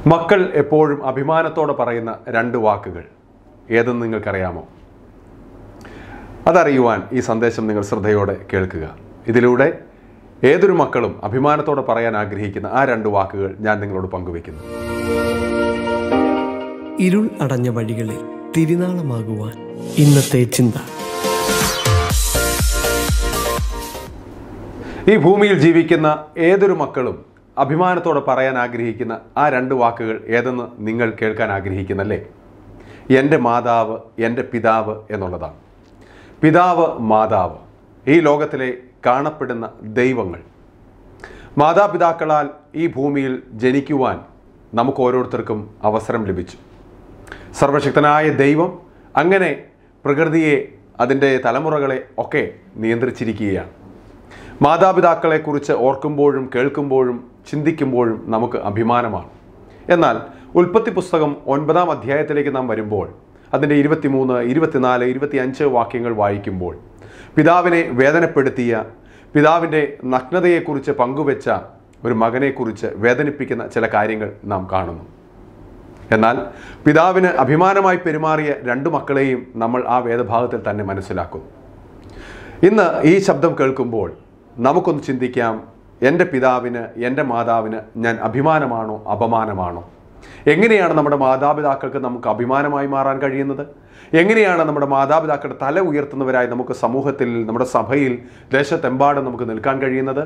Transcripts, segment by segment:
മക്കൾ എപ്പോഴും അഭിമാനത്തോടെ പറയുന്ന രണ്ട് വാക്കുകൾ ഏതെന്ന് നിങ്ങൾക്കറിയാമോ അതറിയുവാൻ ഈ സന്ദേശം നിങ്ങൾ ശ്രദ്ധയോടെ കേൾക്കുക ഇതിലൂടെ ഏതൊരു മക്കളും അഭിമാനത്തോടെ പറയാൻ ആഗ്രഹിക്കുന്ന ആ രണ്ട് വാക്കുകൾ ഞാൻ നിങ്ങളോട് പങ്കുവെക്കുന്നു ഇരുൾ അടഞ്ഞ വഴികളിൽ തിരുനാളമാകുവാൻ ഇന്നത്തെ ചിന്ത ഈ ഭൂമിയിൽ ജീവിക്കുന്ന ഏതൊരു മക്കളും അഭിമാനത്തോടെ പറയാൻ ആഗ്രഹിക്കുന്ന ആ രണ്ട് വാക്കുകൾ ഏതെന്ന് നിങ്ങൾ കേൾക്കാൻ ആഗ്രഹിക്കുന്നല്ലേ എൻ്റെ മാതാവ് എൻ്റെ പിതാവ് എന്നുള്ളതാണ് പിതാവ് മാതാവ് ഈ ലോകത്തിലെ കാണപ്പെടുന്ന ദൈവങ്ങൾ മാതാപിതാക്കളാൽ ഈ ഭൂമിയിൽ ജനിക്കുവാൻ നമുക്ക് ഓരോരുത്തർക്കും അവസരം ലഭിച്ചു സർവശക്തനായ ദൈവം അങ്ങനെ പ്രകൃതിയെ അതിൻ്റെ തലമുറകളെ ഒക്കെ നിയന്ത്രിച്ചിരിക്കുകയാണ് മാതാപിതാക്കളെക്കുറിച്ച് ഓർക്കുമ്പോഴും കേൾക്കുമ്പോഴും ചിന്തിക്കുമ്പോഴും നമുക്ക് അഭിമാനമാണ് എന്നാൽ ഉൽപ്പത്തി പുസ്തകം ഒൻപതാം അധ്യായത്തിലേക്ക് നാം വരുമ്പോൾ അതിൻ്റെ ഇരുപത്തിമൂന്ന് ഇരുപത്തിനാല് ഇരുപത്തിയഞ്ച് വാക്യങ്ങൾ വായിക്കുമ്പോൾ പിതാവിനെ വേദനപ്പെടുത്തിയ പിതാവിൻ്റെ നഗ്നതയെക്കുറിച്ച് പങ്കുവെച്ച ഒരു മകനെക്കുറിച്ച് വേദനിപ്പിക്കുന്ന ചില കാര്യങ്ങൾ നാം കാണുന്നു എന്നാൽ പിതാവിന് അഭിമാനമായി പെരുമാറിയ രണ്ടു മക്കളെയും നമ്മൾ ആ വേദഭാഗത്തിൽ തന്നെ മനസ്സിലാക്കുന്നു ഇന്ന് ഈ ശബ്ദം കേൾക്കുമ്പോൾ നമുക്കൊന്ന് ചിന്തിക്കാം എൻ്റെ പിതാവിന് എൻ്റെ മാതാവിന് ഞാൻ അഭിമാനമാണോ അപമാനമാണോ എങ്ങനെയാണ് നമ്മുടെ മാതാപിതാക്കൾക്ക് നമുക്ക് അഭിമാനമായി മാറാൻ കഴിയുന്നത് എങ്ങനെയാണ് നമ്മുടെ മാതാപിതാക്കളുടെ തല ഉയർത്തുന്നവരായി നമുക്ക് സമൂഹത്തിൽ നമ്മുടെ സഭയിൽ ദേശത്തെമ്പാടും നമുക്ക് നിൽക്കാൻ കഴിയുന്നത്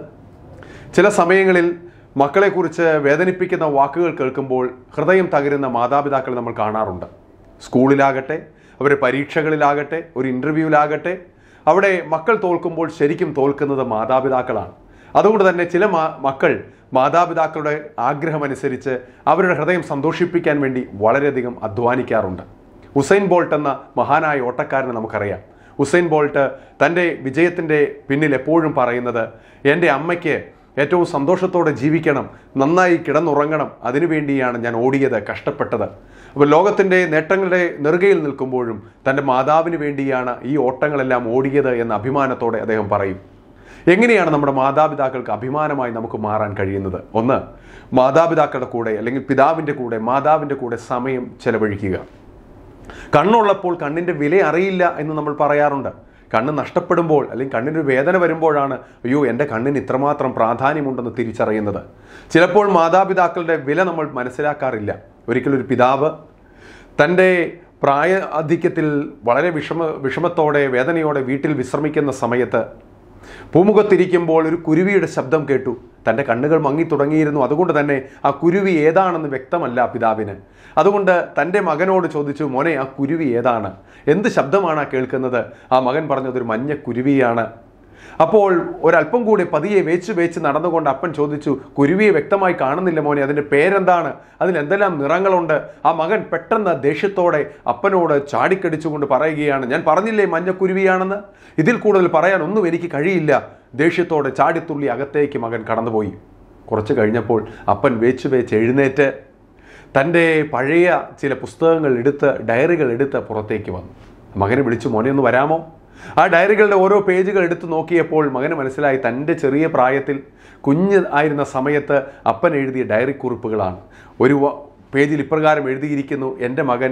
ചില സമയങ്ങളിൽ മക്കളെക്കുറിച്ച് വേദനിപ്പിക്കുന്ന വാക്കുകൾ കേൾക്കുമ്പോൾ ഹൃദയം തകരുന്ന മാതാപിതാക്കളെ നമ്മൾ കാണാറുണ്ട് സ്കൂളിലാകട്ടെ അവരുടെ പരീക്ഷകളിലാകട്ടെ ഒരു ഇൻ്റർവ്യൂവിലാകട്ടെ അവിടെ മക്കൾ തോൽക്കുമ്പോൾ ശരിക്കും തോൽക്കുന്നത് മാതാപിതാക്കളാണ് അതുകൊണ്ട് തന്നെ ചില മാ- മക്കൾ മാതാപിതാക്കളുടെ ആഗ്രഹമനുസരിച്ച് അവരുടെ ഹൃദയം സന്തോഷിപ്പിക്കാൻ വേണ്ടി വളരെയധികം അധ്വാനിക്കാറുണ്ട് ഉസൈൻ ബോൾട്ട് എന്ന മഹാനായ ഓട്ടക്കാരനെ നമുക്കറിയാം ഉസൈൻ ബോൾട്ട് തൻ്റെ വിജയത്തിൻ്റെ പിന്നിൽ എപ്പോഴും പറയുന്നത് എൻ്റെ അമ്മയ്ക്ക് ഏറ്റവും സന്തോഷത്തോടെ ജീവിക്കണം നന്നായി കിടന്നുറങ്ങണം അതിനുവേണ്ടിയാണ് ഞാൻ ഓടിയത് കഷ്ടപ്പെട്ടത് അപ്പോൾ ലോകത്തിൻ്റെ നേട്ടങ്ങളുടെ നെറുകയിൽ നിൽക്കുമ്പോഴും തൻ്റെ മാതാവിന് വേണ്ടിയാണ് ഈ ഓട്ടങ്ങളെല്ലാം ഓടിയത് എന്ന അഭിമാനത്തോടെ അദ്ദേഹം പറയും എങ്ങനെയാണ് നമ്മുടെ മാതാപിതാക്കൾക്ക് അഭിമാനമായി നമുക്ക് മാറാൻ കഴിയുന്നത് ഒന്ന് മാതാപിതാക്കളുടെ കൂടെ അല്ലെങ്കിൽ പിതാവിൻ്റെ കൂടെ മാതാവിൻ്റെ കൂടെ സമയം ചെലവഴിക്കുക കണ്ണുള്ളപ്പോൾ കണ്ണിൻ്റെ വില അറിയില്ല എന്ന് നമ്മൾ പറയാറുണ്ട് കണ്ണ് നഷ്ടപ്പെടുമ്പോൾ അല്ലെങ്കിൽ കണ്ണിന് വേദന വരുമ്പോഴാണ് അയ്യോ എൻ്റെ കണ്ണിന് ഇത്രമാത്രം പ്രാധാന്യമുണ്ടെന്ന് തിരിച്ചറിയുന്നത് ചിലപ്പോൾ മാതാപിതാക്കളുടെ വില നമ്മൾ മനസ്സിലാക്കാറില്ല ഒരിക്കലൊരു പിതാവ് തൻ്റെ പ്രായ അധിക്യത്തിൽ വളരെ വിഷമ വിഷമത്തോടെ വേദനയോടെ വീട്ടിൽ വിശ്രമിക്കുന്ന സമയത്ത് പൂമുഖത്തിരിക്കുമ്പോൾ ഒരു കുരുവിയുടെ ശബ്ദം കേട്ടു തൻ്റെ കണ്ണുകൾ മങ്ങി തുടങ്ങിയിരുന്നു അതുകൊണ്ട് തന്നെ ആ കുരുവി ഏതാണെന്ന് വ്യക്തമല്ല പിതാവിന് അതുകൊണ്ട് തൻ്റെ മകനോട് ചോദിച്ചു മോനെ ആ കുരുവി ഏതാണ് എന്ത് ശബ്ദമാണ് ആ കേൾക്കുന്നത് ആ മകൻ പറഞ്ഞത് ഒരു മഞ്ഞ കുരുവിയാണ് അപ്പോൾ ഒരല്പം കൂടി പതിയെ വേച്ച് വേച്ച് നടന്നുകൊണ്ട് അപ്പൻ ചോദിച്ചു കുരുവിയെ വ്യക്തമായി കാണുന്നില്ല മോനെ അതിൻ്റെ പേരെന്താണ് അതിൽ എന്തെല്ലാം നിറങ്ങളുണ്ട് ആ മകൻ പെട്ടെന്ന് ദേഷ്യത്തോടെ അപ്പനോട് ചാടിക്കടിച്ചുകൊണ്ട് പറയുകയാണ് ഞാൻ പറഞ്ഞില്ലേ മഞ്ഞ കുരുവിയാണെന്ന് ഇതിൽ കൂടുതൽ പറയാൻ ഒന്നും എനിക്ക് കഴിയില്ല ദേഷ്യത്തോടെ ചാടിത്തുള്ളി അകത്തേക്ക് മകൻ കടന്നുപോയി കുറച്ച് കഴിഞ്ഞപ്പോൾ അപ്പൻ വേച്ച് വേച്ച് എഴുന്നേറ്റ് തൻ്റെ പഴയ ചില പുസ്തകങ്ങൾ എടുത്ത് ഡയറികൾ എടുത്ത് പുറത്തേക്ക് വന്നു മകനെ വിളിച്ചു മോനെ ഒന്ന് വരാമോ ആ ഡയറികളുടെ ഓരോ പേജുകൾ എടുത്തു നോക്കിയപ്പോൾ മകന് മനസ്സിലായി തൻ്റെ ചെറിയ പ്രായത്തിൽ കുഞ്ഞ് ആയിരുന്ന സമയത്ത് അപ്പൻ എഴുതിയ ഡയറി കുറിപ്പുകളാണ് ഒരു വ- പേജിൽ ഇപ്രകാരം എഴുതിയിരിക്കുന്നു എൻ്റെ മകൻ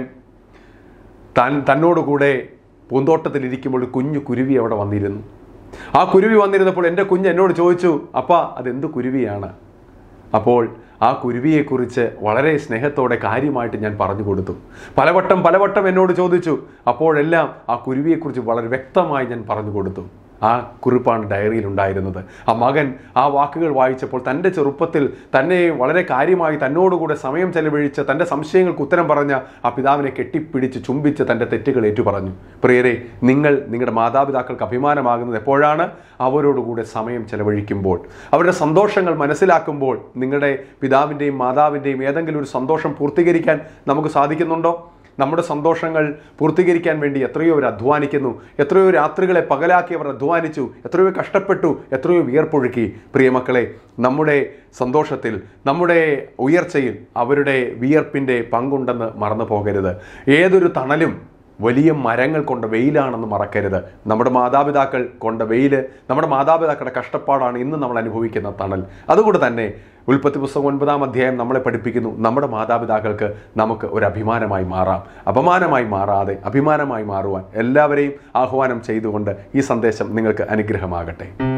താൻ തന്നോടുകൂടെ പൂന്തോട്ടത്തിലിരിക്കുമ്പോൾ ഒരു കുഞ്ഞു കുരുവി അവിടെ വന്നിരുന്നു ആ കുരുവി വന്നിരുന്നപ്പോൾ എൻ്റെ കുഞ്ഞ് എന്നോട് ചോദിച്ചു അപ്പ അതെന്ത് കുരുവിയാണ് അപ്പോൾ ആ കുരുവിയെക്കുറിച്ച് വളരെ സ്നേഹത്തോടെ കാര്യമായിട്ട് ഞാൻ പറഞ്ഞു കൊടുത്തു പലവട്ടം പലവട്ടം എന്നോട് ചോദിച്ചു അപ്പോഴെല്ലാം ആ കുരുവിയെക്കുറിച്ച് വളരെ വ്യക്തമായി ഞാൻ പറഞ്ഞു കൊടുത്തു ആ കുറിപ്പാണ് ഡയറിയിൽ ഉണ്ടായിരുന്നത് ആ മകൻ ആ വാക്കുകൾ വായിച്ചപ്പോൾ തൻ്റെ ചെറുപ്പത്തിൽ തന്നെ വളരെ കാര്യമായി തന്നോടുകൂടെ സമയം ചെലവഴിച്ച് തൻ്റെ സംശയങ്ങൾക്ക് ഉത്തരം പറഞ്ഞ ആ പിതാവിനെ കെട്ടിപ്പിടിച്ച് ചുംബിച്ച് തൻ്റെ തെറ്റുകൾ ഏറ്റുപറഞ്ഞു പ്രിയരെ നിങ്ങൾ നിങ്ങളുടെ മാതാപിതാക്കൾക്ക് അഭിമാനമാകുന്നത് എപ്പോഴാണ് അവരോടുകൂടെ സമയം ചെലവഴിക്കുമ്പോൾ അവരുടെ സന്തോഷങ്ങൾ മനസ്സിലാക്കുമ്പോൾ നിങ്ങളുടെ പിതാവിൻ്റെയും മാതാവിൻ്റെയും ഏതെങ്കിലും ഒരു സന്തോഷം പൂർത്തീകരിക്കാൻ നമുക്ക് സാധിക്കുന്നുണ്ടോ നമ്മുടെ സന്തോഷങ്ങൾ പൂർത്തീകരിക്കാൻ വേണ്ടി എത്രയോ അവർ അധ്വാനിക്കുന്നു എത്രയോ രാത്രികളെ പകലാക്കി അവർ അധ്വാനിച്ചു എത്രയോ കഷ്ടപ്പെട്ടു എത്രയോ വിയർപ്പൊഴുക്കി പ്രിയമക്കളെ നമ്മുടെ സന്തോഷത്തിൽ നമ്മുടെ ഉയർച്ചയിൽ അവരുടെ വിയർപ്പിൻ്റെ പങ്കുണ്ടെന്ന് മറന്നു പോകരുത് ഏതൊരു തണലും വലിയ മരങ്ങൾ കൊണ്ട വെയിലാണെന്ന് മറക്കരുത് നമ്മുടെ മാതാപിതാക്കൾ കൊണ്ട വെയിൽ നമ്മുടെ മാതാപിതാക്കളുടെ കഷ്ടപ്പാടാണ് ഇന്ന് നമ്മൾ അനുഭവിക്കുന്ന തണൽ അതുകൊണ്ട് തന്നെ ഉൽപ്പത്തി പുസ്തകം ഒൻപതാം അധ്യായം നമ്മളെ പഠിപ്പിക്കുന്നു നമ്മുടെ മാതാപിതാക്കൾക്ക് നമുക്ക് ഒരു അഭിമാനമായി മാറാം അപമാനമായി മാറാതെ അഭിമാനമായി മാറുവാൻ എല്ലാവരെയും ആഹ്വാനം ചെയ്തുകൊണ്ട് ഈ സന്ദേശം നിങ്ങൾക്ക് അനുഗ്രഹമാകട്ടെ